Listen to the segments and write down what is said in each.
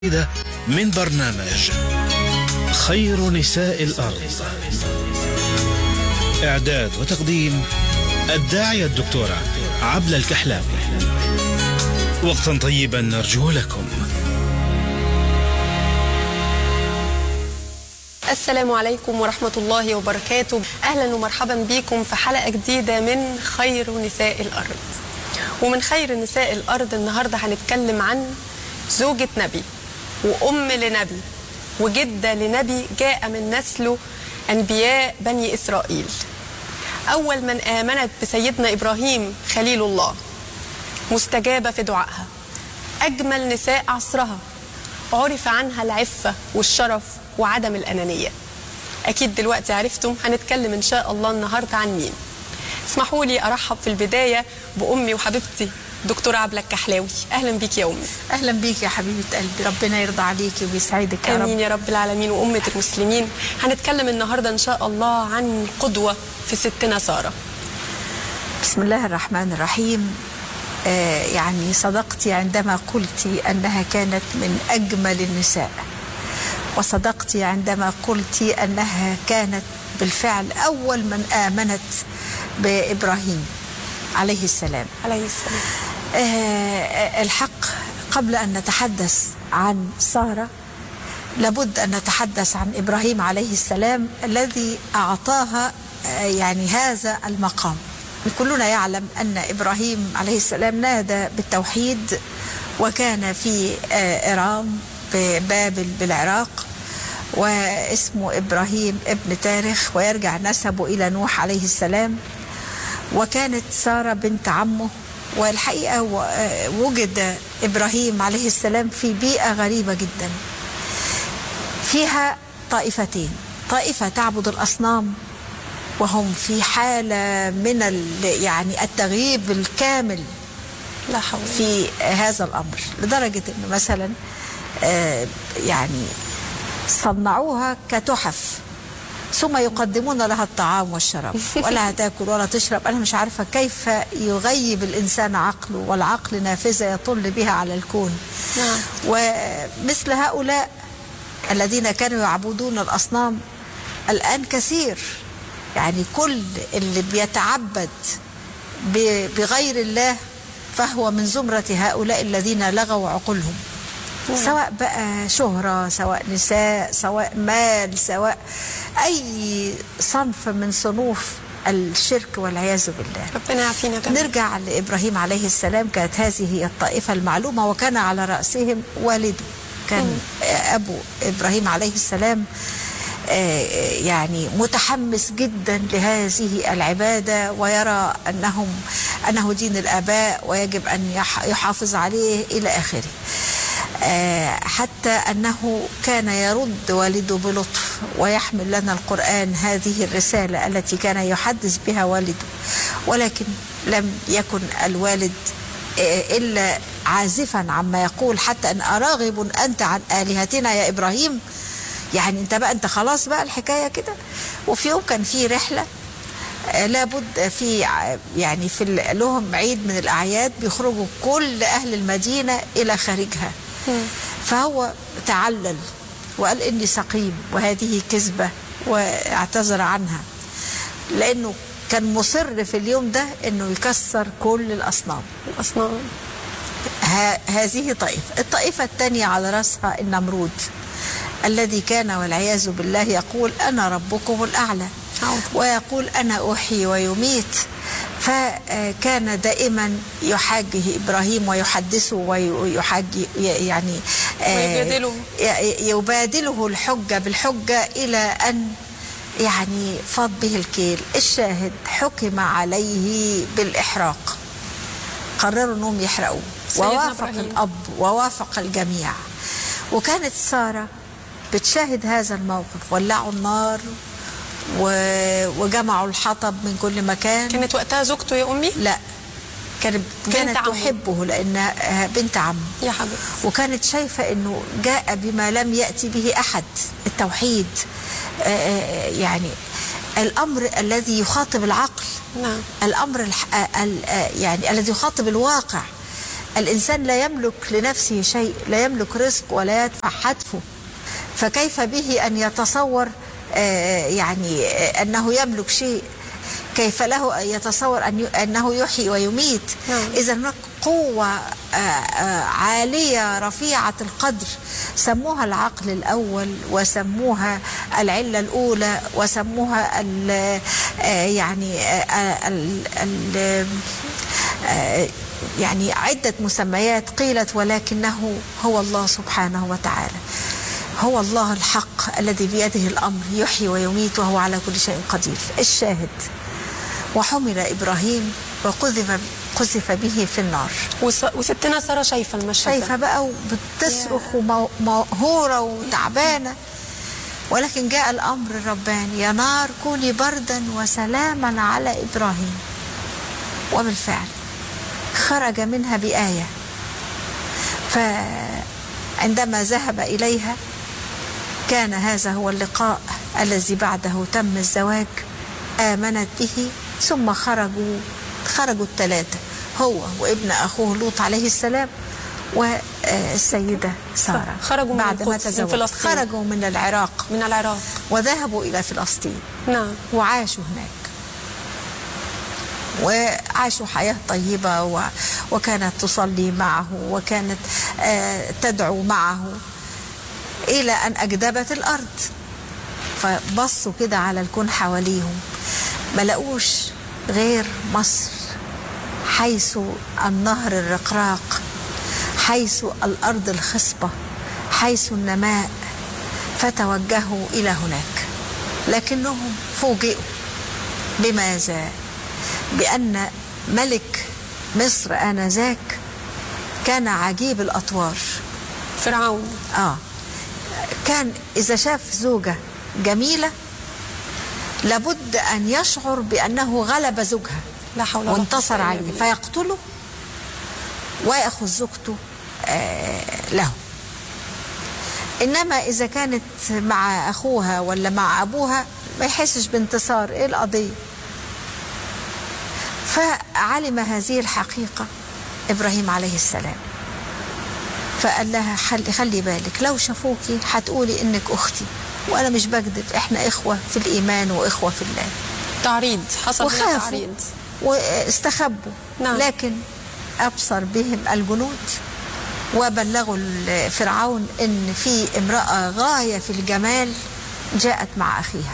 جديدة من برنامج خير نساء الأرض إعداد وتقديم الداعية الدكتورة عبلة الكحلاوي وقتا طيبا نرجو لكم السلام عليكم ورحمة الله وبركاته أهلا ومرحبا بكم في حلقة جديدة من خير نساء الأرض ومن خير نساء الأرض النهاردة هنتكلم عن زوجة نبي وأم لنبي وجدة لنبي جاء من نسله أنبياء بني إسرائيل أول من آمنت بسيدنا إبراهيم خليل الله مستجابة في دعائها أجمل نساء عصرها عرف عنها العفة والشرف وعدم الأنانية أكيد دلوقتي عرفتم هنتكلم إن شاء الله النهاردة عن مين اسمحوا لي أرحب في البداية بأمي وحبيبتي دكتورة عبلة الكحلاوي أهلا بيك يا أمي اهلا بيك يا حبيبه قلبي ربنا يرضى عليكي ويسعدك يا آمين رب يا رب العالمين وأمة المسلمين هنتكلم النهاردة إن شاء الله عن قدوة في ستنا سارة بسم الله الرحمن الرحيم آه يعني صدقتي عندما قلت انها كانت من اجمل النساء وصدقتي عندما قلت انها كانت بالفعل اول من امنت بابراهيم عليه السلام عليه السلام آه، الحق قبل أن نتحدث عن سارة لابد أن نتحدث عن إبراهيم عليه السلام الذي أعطاها آه، يعني هذا المقام كلنا يعلم أن إبراهيم عليه السلام نادى بالتوحيد وكان في آه، إرام ببابل بالعراق واسمه إبراهيم ابن تارخ ويرجع نسبه إلى نوح عليه السلام وكانت سارة بنت عمه والحقيقة و- آه، وجد إبراهيم عليه السلام في بيئة غريبة جدا فيها طائفتين طائفة تعبد الأصنام وهم في حالة من ال- يعني التغييب الكامل لا حول في هذا الأمر لدرجة أنه مثلا آه، يعني صنعوها كتحف ثم يقدمون لها الطعام والشراب ولا هتاكل ولا تشرب أنا مش عارفة كيف يغيب الإنسان عقله والعقل نافذة يطل بها على الكون نعم. ومثل هؤلاء الذين كانوا يعبدون الأصنام الآن كثير يعني كل اللي بيتعبد ب- بغير الله فهو من زمرة هؤلاء الذين لغوا عقولهم سواء بقى شهرة سواء نساء سواء مال سواء أي صنف من صنوف الشرك والعياذ بالله ربنا يعافينا جميعا نرجع لإبراهيم عليه السلام كانت هذه هي الطائفة المعلومة وكان على رأسهم والده كان أبو إبراهيم عليه السلام آه، يعني متحمس جدا لهذه العبادة ويرى أنهم أنه دين الآباء ويجب أن يح- يحافظ عليه إلى آخره آه، حتى أنه كان يرد والده بلطف ويحمل لنا القرآن هذه الرسالة التي كان يحدث بها والده ولكن لم يكن الوالد آه، إلا عازفا عما يقول حتى أن أراغب أنت عن آلهتنا يا إبراهيم يعني أنت بقى أنت خلاص بقى الحكاية كده وفي يوم كان في رحلة آه، لابد في ع- يعني في ال- لهم عيد من الأعياد بيخرجوا كل أهل المدينة إلى خارجها فهو تعلل وقال إني سقيم وهذه كذبة واعتذر عنها لأنه كان مصر في اليوم ده إنه يكسر كل الأصنام الأصنام ه- هذه طائفة الطائفة الثانية على رأسها النمرود الذي كان والعياذ بالله يقول أنا ربكم الأعلى أعوذ. ويقول أنا أحيي ويميت فكان دائما يحاجه إبراهيم ويحدثه ويحاج يعني آه، ويجادله. ي- يبادله الحجة بالحجة إلى أن يعني فاض به الكيل الشاهد حكم عليه بالإحراق قرروا انهم يحرقوه سيدنا ووافق إبراهيم. الاب ووافق الجميع وكانت ساره بتشاهد هذا الموقف ولعوا النار و... وجمعوا الحطب من كل مكان كانت وقتها زوجته يا أمي لا كانت كانت عمه. تحبه لانها بنت عمه يا حبيبتي وكانت شايفة أنه جاء بما لم يأتي به أحد التوحيد آه، آه، يعني الأمر الذي يخاطب العقل نعم الأمر الح... آه، ال- آه، يعني الذي يخاطب الواقع الإنسان لا يملك لنفسه شيء لا يملك رزق ولا يدفع حتفه فكيف به أن يتصور آه، يعني آه، أنه يملك شيء كيف له أن يتصور أن ي- أنه يحيي ويميت نعم. إذا هناك قوة آه، آه، عالية رفيعة القدر سموها العقل الأول وسموها العلة الأولى وسموها ال آه، يعني آه، ال- ال- آه، يعني عدة مسميات قيلت ولكنه هو الله سبحانه وتعالى هو الله الحق الذي بيده الأمر يحيي ويميت وهو على كل شيء قدير الشاهد وحمل إبراهيم وقذف قذف به في النار وس- وستنا ساره شايفه المشهد ده. شايفة بقى وبتصرخ ومهورة وتعبانة ولكن جاء الأمر الرباني يا نار كوني بردا وسلاما على إبراهيم وبالفعل خرج منها بآية فعندما ذهب إليها كان هذا هو اللقاء الذي بعده تم الزواج آمنت به ثم خرجوا خرجوا الثلاثة هو وابن أخوه لوط عليه السلام والسيدة سارة خرجوا من بعد ما القدس، من تزوجوا فلسطين. خرجوا من العراق من العراق وذهبوا إلى فلسطين نعم وعاشوا هناك وعاشوا حياة طيبة و... وكانت تصلي معه وكانت آه تدعو معه إلى أن أجدبت الأرض فبصوا كده على الكون حواليهم ما لقوش غير مصر حيث النهر الرقراق حيث الأرض الخصبة حيث النماء فتوجهوا إلى هناك لكنهم فوجئوا بماذا؟ بأن ملك مصر آنذاك كان عجيب الأطوار فرعون آه كان إذا شاف زوجة جميلة لابد أن يشعر بأنه غلب زوجها لا حول ولا قوة وانتصر إلا عليه بالله. فيقتله ويأخذ زوجته آه له إنما إذا كانت مع أخوها ولا مع أبوها ما يحسش بانتصار إيه القضية فعلم هذه الحقيقة إبراهيم عليه السلام فقال لها خلي, خلي بالك لو شافوكي هتقولي إنك أختي وأنا مش بكذب إحنا إخوة في الإيمان وإخوة في الله تعريض حصل هنا وخافوا تعريض واستخبوا نعم. لكن أبصر بهم الجنود وبلغوا ال- فرعون ان في امراه غايه في الجمال جاءت مع اخيها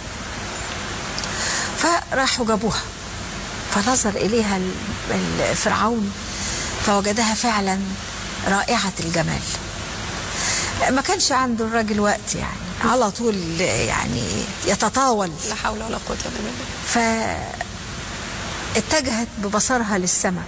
فراحوا جابوها فنظر اليها ال- ال- فرعون فوجدها فعلا رائعه الجمال ما كانش عنده الراجل وقت يعني على طول يعني يتطاول لا حول ولا قوة إلا بالله فاتجهت ببصرها للسماء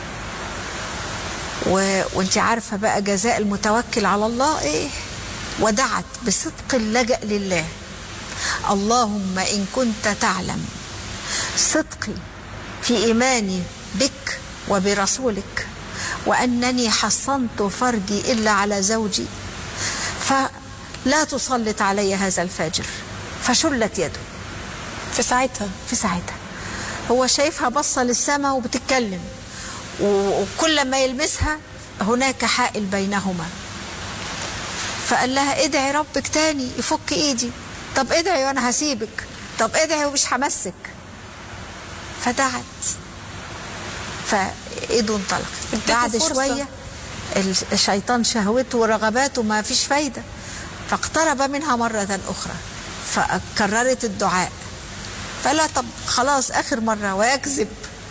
و... وانت عارفة بقى جزاء المتوكل على الله ايه ودعت بصدق اللجأ لله اللهم إن كنت تعلم صدقي في إيماني بك وبرسولك وأنني حصنت فرجي إلا على زوجي فلا تسلط علي هذا الفاجر فشلت يده في ساعتها في ساعتها هو شايفها باصه للسماء وبتتكلم و- وكل ما يلمسها هناك حائل بينهما فقال لها ادعي ربك تاني يفك ايدي طب ادعي وانا هسيبك طب ادعي ومش همسك فدعت فايده انطلقت اديته بعد فرصة. شويه الشيطان شهوته ورغباته ما فيش فايده فاقترب منها مره اخرى فكررت الدعاء فلا طب خلاص اخر مره ويكذب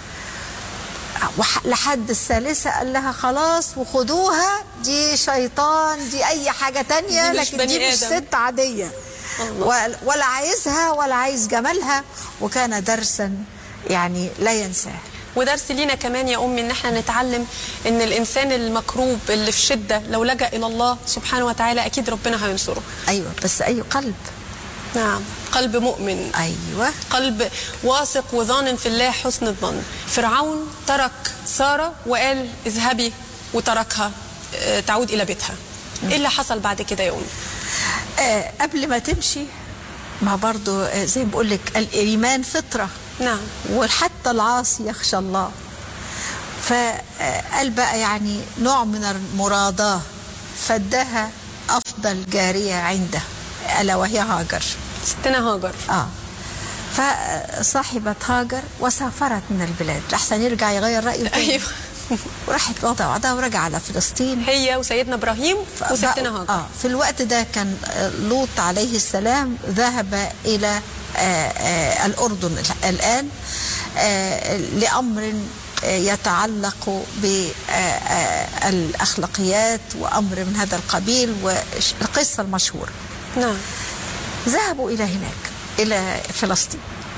وح- لحد الثالثة قال لها خلاص وخدوها دي شيطان دي أي حاجة تانية دي مش لكن بني دي مش آدم. ست عادية الله. ولا- ولا عايزها ولا عايز جمالها وكان درسا يعني لا ينساه ودرس لينا كمان يا أمي إن احنا نتعلم إن الإنسان المكروب اللي في شدة لو لجأ إلى الله سبحانه وتعالى أكيد ربنا هينصره أيوة بس أي قلب نعم قلب مؤمن أيوة قلب واثق وظان في الله حسن الظن فرعون ترك سارة وقال اذهبي وتركها آه، تعود إلى بيتها إيه اللي حصل بعد كده يا أمي آه قبل ما تمشي ما برضو آه زي ما بقول لك الإيمان فطرة نعم وحتى العاصي يخشى الله ف فقال بقى يعني نوع من المراضاة فادها أفضل جارية عنده ألا وهي هاجر ستنا هاجر آه فصاحبت هاجر وسافرت من البلاد لحسن يرجع يغير رأيه تاني. ايوه وراحت وضع بعضها ورجع على فلسطين هي وسيدنا ابراهيم وستنا هاجر آه في الوقت ده كان آه، لوط عليه السلام ذهب إلى آه، آه، الأردن الآن آه، لأمر آه، يتعلق بالأخلاقيات وأمر من هذا القبيل والقصة المشهورة نعم ذهبوا إلى هناك إلى فلسطين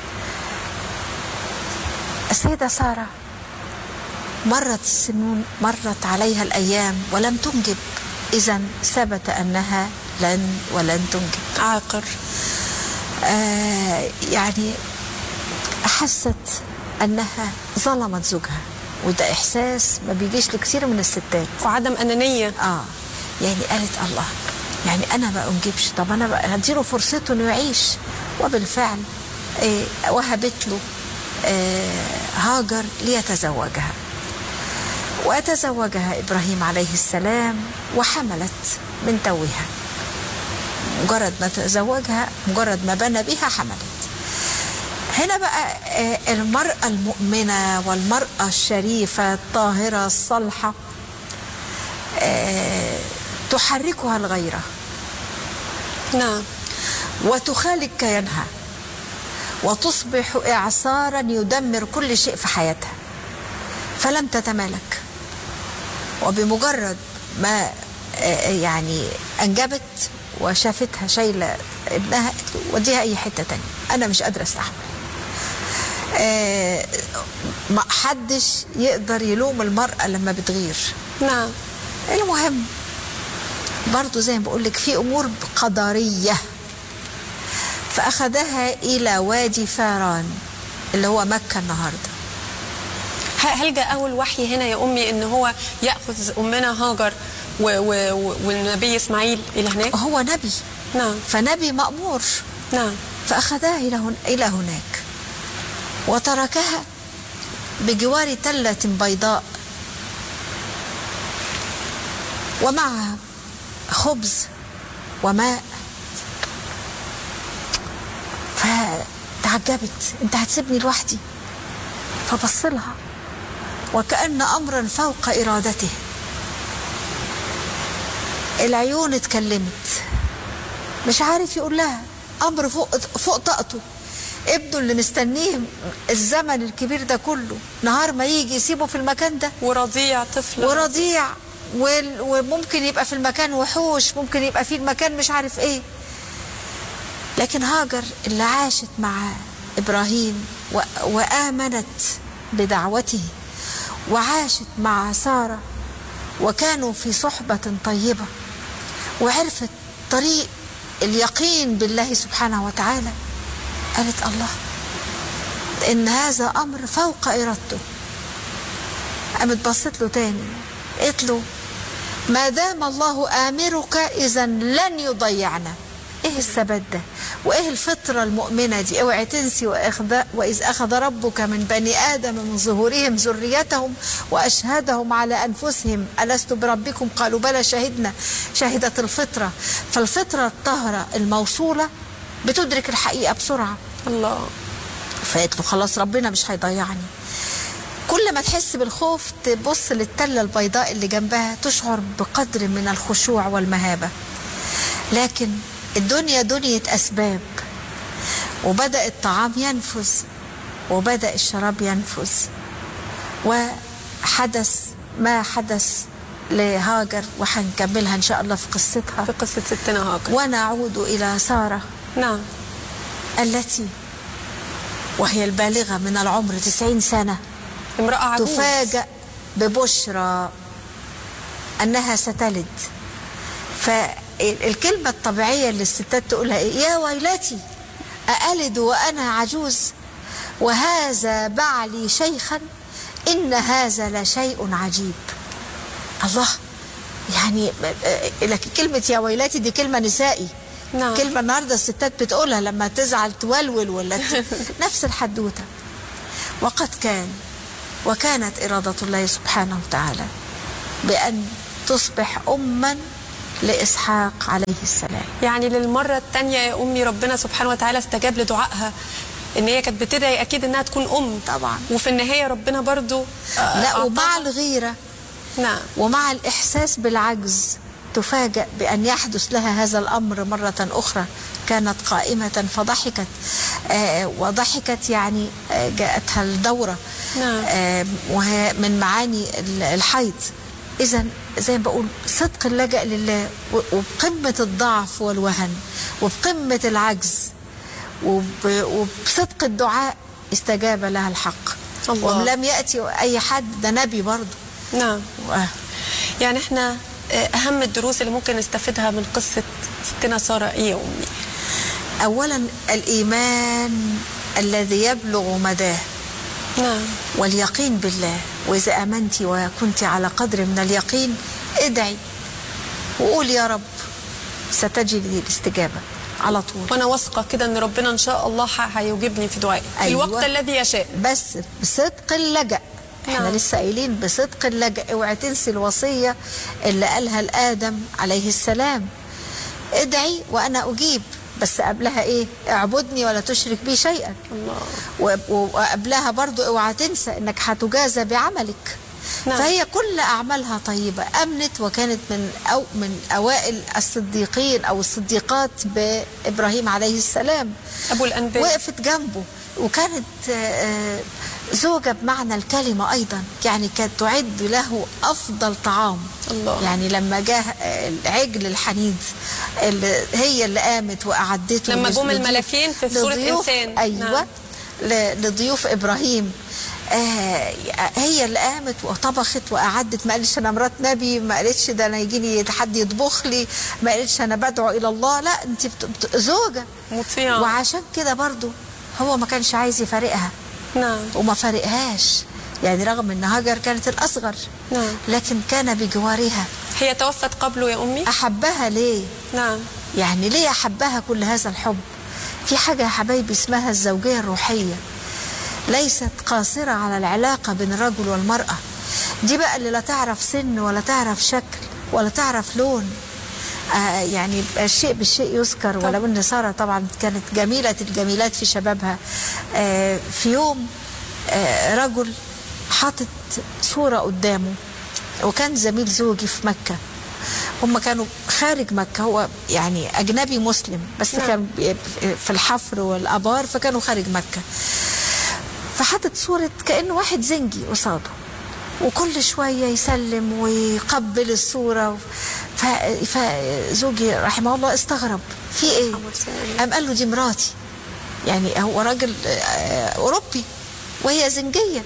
السيدة سارة مرت السنون مرت عليها الأيام ولم تنجب إذا ثبت أنها لن ولن تنجب عاقر آه يعني أحست أنها ظلمت زوجها وده إحساس ما بيجيش لكثير من الستات وعدم انانيه اه يعني قالت الله يعني انا ما انجبش طب انا بقى هديله فرصته انه يعيش وبالفعل آه وهبت له آه هاجر ليتزوجها وتزوجها ابراهيم عليه السلام وحملت من توها مجرد ما تزوجها مجرد ما بنى بها حملت هنا بقى آه، المرأة المؤمنة والمرأة الشريفة الطاهرة الصالحة آه، تحركها الغيرة نعم وتخالج كيانها وتصبح إعصارا يدمر كل شيء في حياتها فلم تتمالك وبمجرد ما آه، يعني أنجبت وشافتها شايلة ابنها قالت له وديها أي حتة تانية أنا مش قادرة أستحمل آه، ما حدش يقدر يلوم المرأة لما بتغير نعم المهم برضو زي ما بقول لك في امور قدريه فاخذها الى وادي فاران اللي هو مكه النهارده ه- هل جاء اول وحي هنا يا امي ان هو ياخذ امنا هاجر و و و والنبي اسماعيل الى هناك هو نبي نعم فنبي مامور نعم فاخذها الى هن... الى هناك وتركها بجوار تله بيضاء ومعها خبز وماء فتعجبت انت هتسيبني لوحدي فبص لها وكأن أمرا فوق إرادته العيون اتكلمت مش عارف يقول لها أمر فوق فوق طاقته ابنه اللي مستنيه الزمن الكبير ده كله نهار ما يجي يسيبه في المكان ده ورضيع طفل ورضيع وال- وممكن يبقى في المكان وحوش ممكن يبقى في المكان مش عارف ايه لكن هاجر اللي عاشت مع ابراهيم و- وامنت بدعوته وعاشت مع ساره وكانوا في صحبه طيبه وعرفت طريق اليقين بالله سبحانه وتعالى قالت الله ان هذا امر فوق ارادته قامت بصت له تاني قالت له ما دام الله آمرك إذا لن يضيعنا إيه الثبات ده وإيه الفطرة المؤمنة دي اوعي تنسي وإخذ وإذ أخذ ربك من بني آدم من ظهورهم ذريتهم وأشهدهم على أنفسهم ألست بربكم قالوا بلى شهدنا شهدت الفطرة فالفطرة الطاهرة الموصولة بتدرك الحقيقة بسرعة الله فقالت له خلاص ربنا مش هيضيعني كل ما تحس بالخوف تبص للتلة البيضاء اللي جنبها تشعر بقدر من الخشوع والمهابة لكن الدنيا دنيا أسباب وبدأ الطعام ينفذ وبدأ الشراب ينفذ وحدث ما حدث لهاجر وهنكملها إن شاء الله في قصتها في قصه ستنا هاجر ونعود إلى سارة نعم التي وهي البالغة من العمر تسعين سنة امراه عجوز تفاجأ ببشرى أنها ستلد فالكلمة الطبيعية اللي الستات تقولها إيه يا ويلتي أألد وأنا عجوز وهذا بعلي شيخا إن هذا لشيء عجيب الله يعني لكن كلمة يا ويلتي دي كلمة نسائي نعم. كلمة النهاردة الستات بتقولها لما تزعل تولول ولا ت- نفس الحدوتة وقد كان وكانت إرادة الله سبحانه وتعالى بأن تصبح أما لإسحاق عليه السلام يعني للمرة الثانية يا أمي ربنا سبحانه وتعالى استجاب لدعائها إن هي كانت بتدعي أكيد إنها تكون أم طبعا وفي النهاية ربنا برضو آه، لا أعطاها- ومع الغيرة نعم ومع الإحساس بالعجز تفاجأ بأن يحدث لها هذا الأمر مرة أخرى كانت قائمة فضحكت آه وضحكت يعني آه جاءتها الدورة نعم. آه وهي من معاني ال- الحيض إذا زي ما بقول صدق اللجأ لله و- وبقمة الضعف والوهن وبقمة العجز وب- وبصدق الدعاء استجاب لها الحق الله. ولم يأتي أي حد ده نبي برضه نعم آه. يعني احنا آه، أهم الدروس اللي ممكن نستفيدها من قصة ستنا سارة إيه يا أمي؟ أولا الإيمان الذي يبلغ مداه نعم واليقين بالله وإذا آمنت وكنت على قدر من اليقين ادعي وقول يا رب ستجد الاستجابة على طول وأنا واثقة كده إن ربنا إن شاء الله ح- هيجيبني في دعائي في أيوة. الوقت الذي يشاء بس بصدق اللجأ احنا نعم. لسه قايلين بصدق اللجأ اوعي تنسي الوصية اللي قالها لآدم عليه السلام ادعي وأنا أجيب بس قبلها ايه اعبدني ولا تشرك بي شيئا الله و- وقبلها برضو اوعى تنسى انك هتجازى بعملك نعم. فهي كل اعمالها طيبه امنت وكانت من أو من اوائل الصديقين او الصديقات بابراهيم عليه السلام أبو الأنبياء وقفت جنبه وكانت آه، زوجة بمعنى الكلمة أيضا يعني كانت تعد له أفضل طعام الله. يعني لما جاء آه، العجل الحنيد اللي هي اللي قامت وأعدته لما لض- جم لضيوف- الملاكين في صورة لضيوف- إنسان. أيوة نعم. ل- لضيوف إبراهيم آه هي اللي قامت وطبخت وأعدت ما قالتش أنا مرات نبي ما قالتش ده أنا يجيني حد يطبخ لي ما قالتش أنا بدعو إلى الله لا أنت بت- بت- زوجة مطيعة وعشان كده برضو هو ما كانش عايز يفارقها نعم وما فارقهاش يعني رغم ان هاجر كانت الاصغر نعم. لكن كان بجوارها هي توفت قبله يا أمي؟ احبها ليه نعم يعني ليه احبها كل هذا الحب في حاجه يا حبايبي اسمها الزوجيه الروحيه ليست قاصره على العلاقه بين الرجل والمراه دي بقى اللي لا تعرف سن ولا تعرف شكل ولا تعرف لون آه يعني يبقى الشيء بالشيء يذكر ولو ان ساره طبعا كانت جميله الجميلات في شبابها آه في يوم آه رجل حاطط صوره قدامه وكان زميل زوجي في مكه هم كانوا خارج مكة هو يعني أجنبي مسلم بس نعم. كان بي- في الحفر والآبار فكانوا خارج مكة فحطت صورة كأنه واحد زنجي قصاده وكل شوية يسلم ويقبل الصورة ف- فزوجي رحمه الله استغرب في ايه قام قال له دي مراتي يعني هو راجل آه، أوروبي وهي زنجية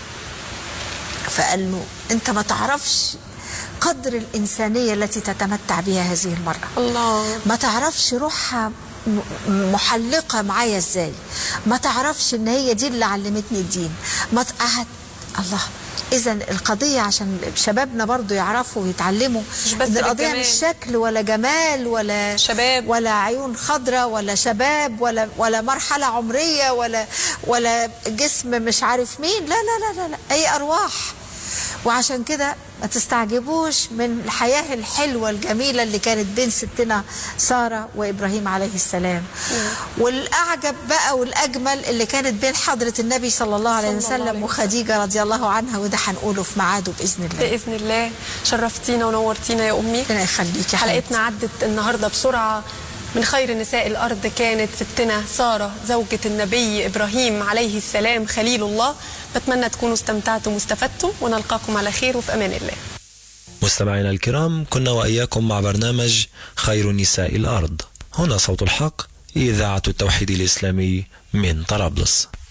فقال له انت ما تعرفش قدر الإنسانية التي تتمتع بها هذه المرأة الله ما تعرفش روحها م- محلقة معايا ازاي ما تعرفش ان هي دي اللي علمتني الدين ما ت- قعد الله اذا القضية عشان شبابنا برضو يعرفوا ويتعلموا مش بس ان القضية بالجمال. مش شكل ولا جمال ولا شباب. ولا عيون خضراء ولا شباب ولا ولا مرحلة عمرية ولا ولا جسم مش عارف مين لا لا لا لا, لا. هي أرواح وعشان كده ما تستعجبوش من الحياة الحلوة الجميلة اللي كانت بين ستنا سارة وإبراهيم عليه السلام والأعجب بقى والأجمل اللي كانت بين حضرة النبي صلى الله عليه صلى الله عليه وسلم وخديجة رضي الله عنها وده هنقوله في ميعاده بإذن الله بإذن الله شرفتينا ونورتينا يا أمي ربنا يخليك يا حبيبتي. حلقتنا عدت النهارده بسرعه من خير نساء الارض كانت ستنا ساره زوجة النبي ابراهيم عليه السلام خليل الله بتمنى تكونوا استمتعتم واستفدتم ونلقاكم على خير وفي امان الله مستمعينا الكرام كنا وإياكم مع برنامج خير نساء الأرض هنا صوت الحق إذاعة التوحيد الإسلامي من طرابلس